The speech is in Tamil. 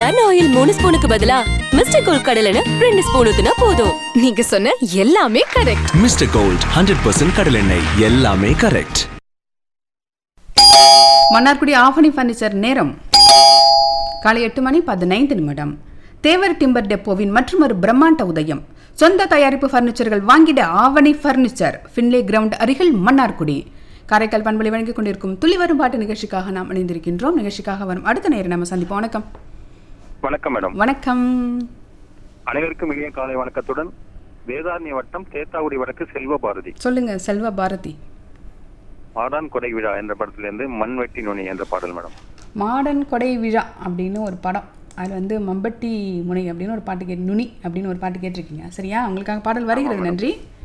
ரிஃபைன் ஆயில் மூணு ஸ்பூனுக்கு பதிலா மிஸ்டர் கோல்ட் கடலைன்னு ரெண்டு ஸ்பூன் ஊத்துனா போதும் நீங்க சொன்ன எல்லாமே correct mister gold hundred percent கடலெண்ணெய் எல்லாமே கரெக்ட் மன்னார்குடி ஆவணி ஃபர்னிச்சர் நேரம் காலை எட்டு மணி பதினைந்து நிமிடம் தேவர் டிம்பர் டெப்போவின் மற்றொரு பிரம்மாண்ட உதயம் சொந்த தயாரிப்பு ஃபர்னிச்சர்கள் வாங்கிட ஆவணி ஃபர்னிச்சர் ஃபின்லே கிரவுண்ட் அருகில் மன்னார்குடி காரைக்கால் பண்பலை வழங்கிக் கொண்டிருக்கும் துளி வரும் பாட்டு நிகழ்ச்சிக்காக நாம் இணைந்திருக்கின்றோம் நிகழ்ச்சிக்காக வரும் அடுத்த நேரம் நம்ம சந்திப்போம் வணக்கம் வணக்கம் மேடம் வணக்கம் அனைவருக்கும் இனிய காலை வணக்கத்துடன் வேதாரண்ய வட்டம் தேத்தாக்குடி வடக்கு செல்வ பாரதி சொல்லுங்க செல்வ பாரதி ஆடான் கொடை விழா என்ற படத்திலிருந்து மண் வெட்டி நுனி என்ற பாடல் மேடம் மாடன் கொடை விழா அப்படின்னு ஒரு படம் அதில் வந்து மம்பட்டி முனை அப்படின்னு ஒரு பாட்டு கேட்டு நுனி அப்படின்னு ஒரு பாட்டு கேட்டிருக்கீங்க சரியா உங்களுக்காக பாடல் வருகிறது நன்றி